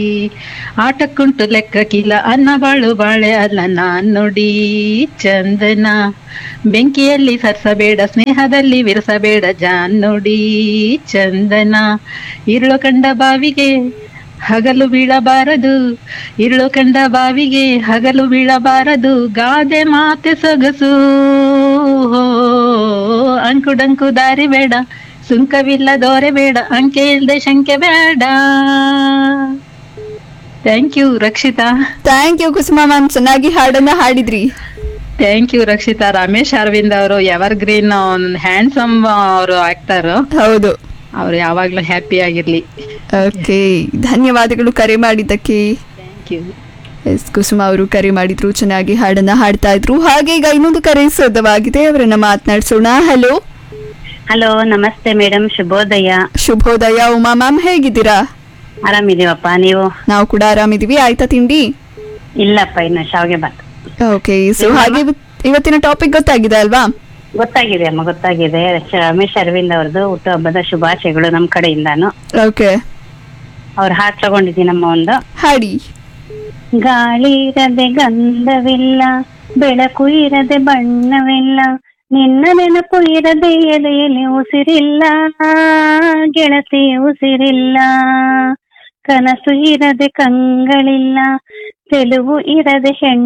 ಆಟಕ್ಕುಂಟು ಲೆಕ್ಕಕ್ಕಿಲ್ಲ ಅನ್ನ ಬಾಳು ಬಾಳೆ ಅಲ್ಲ ನಾನ್ ನುಡಿ ಚಂದನ ಬೆಂಕಿಯಲ್ಲಿ ಸರ್ಸಬೇಡ ಸ್ನೇಹದಲ್ಲಿ ವಿರಸಬೇಡ ಜಾನ್ ನುಡಿ ಚಂದನ ಇರುಳು ಕಂಡ ಬಾವಿಗೆ ಹಗಲು ಬೀಳಬಾರದು ಇರುಳು ಕಂಡ ಬಾವಿಗೆ ಹಗಲು ಬೀಳಬಾರದು ಗಾದೆ ಮಾತೆ ಸೊಗಸು ಹೋ, ಅಂಕುಡಂಕು ದಾರಿ ಬೇಡ ಸುಂಕವಿಲ್ಲ ದೋರೆ ಬೇಡ ಅಂಕೆ ಇಲ್ದೆ ಶಂಕೆ ಬೇಡ thank you Rakshitha thank you Kusuma ma'am ಚೆನ್ನಾಗಿ ಹಾಡನ್ನ ಹಾಡಿದ್ರಿ ಥ್ಯಾಂಕ್ ಯು ರಕ್ಷಿತಾ ರಮೇಶ್ ಅರವಿಂದ್ ಅವರು ಎವರ್ ಗ್ರೀನ್ ಹ್ಯಾಂಡ್ಸಮ್ ಅವರು ಆಕ್ಟರ್ ಹೌದು ಅವ್ರು ಯಾವಾಗ್ಲೂ ಹ್ಯಾಪಿ ಆಗಿರ್ಲಿ ಓಕೆ ಧನ್ಯವಾದಗಳು ಕರೆ ಮಾಡಿದ್ದಕ್ಕೆ ಥ್ಯಾಂಕ್ ಯು ಎಸ್ ಕುಸುಮ ಅವರು ಕರೆ ಮಾಡಿದ್ರು ಚೆನ್ನಾಗಿ ಹಾಡನ್ನ ಹಾಡ್ತಾ ಇದ್ರು ಹಾಗೆ ಈಗ ಇನ್ನೊಂದು ಕರೆ ಸಿದ್ಧವಾಗಿದೆ ಅವರನ್ನ ಮಾತನಾಡಿಸೋಣ ಹಲೋ ಹಲೋ ನಮಸ್ತೆ ಮೇಡಮ್ ಶುಭೋದಯ ಶುಭೋದಯ ಉಮಾ ಮ್ಯಾಮ್ ಹೇಗಿದ್ದೀರಾ ಆರಾಮಿದೀವಪ್ಪ ನೀವು ನಾವು ಕೂಡ ಆರಾಮಿದೀವಿ ಆಯ್ತಾ ತಿಂಡಿ ಇಲ್ಲಪ್ಪ ಇನ್ನು ಶಾವಿಗೆ ಬಾತ್ ಓಕೆ ಸೊ ಹಾಗೆ ಇವತ್- ಇವತ್ತಿನ ಟಾಪಿಕ್ ಗೊತ್ತಾಗಿದೆ ಅಲ್ವಾ ಗೊತ್ತಾಗಿದೆ ಅಮ್ಮ ಗೊತ್ತಾಗಿದೆ ಶ- ರಮೇಶ್ ಅರವಿಂದ್ ಅವ್ರದ್ದು ಹುಟ್ಟುಹಬ್ಬದ ಶುಭಾಶಯಗಳು ನಮ್ ಕಡೆಯಿಂದಾನು ಓಕೆ ಅವ್ರ ಹಾಟ್ ತಗೊಂಡಿದ್ದೀನಮ್ಮ ಒಂದು ಹಾಡಿ ಗಾಳಿ ಇರದೆ ಗಂಧವಿಲ್ಲ ಬೆಳಕು ಇರದೆ ಬಣ್ಣವಿಲ್ಲ ನಿನ್ನ ನೆನಪು ಇರದೆ ಎದೆಯಲ್ಲಿ ಉಸಿರಿಲ್ಲ ಗೆಳತಿ ಉಸಿರಿಲ್ಲ ಕನಸು ಇರದೆ ಕಂಗಳಿಲ್ಲ ತೆಲುಗು ಇರದೆ ಹೆಣ್ಣು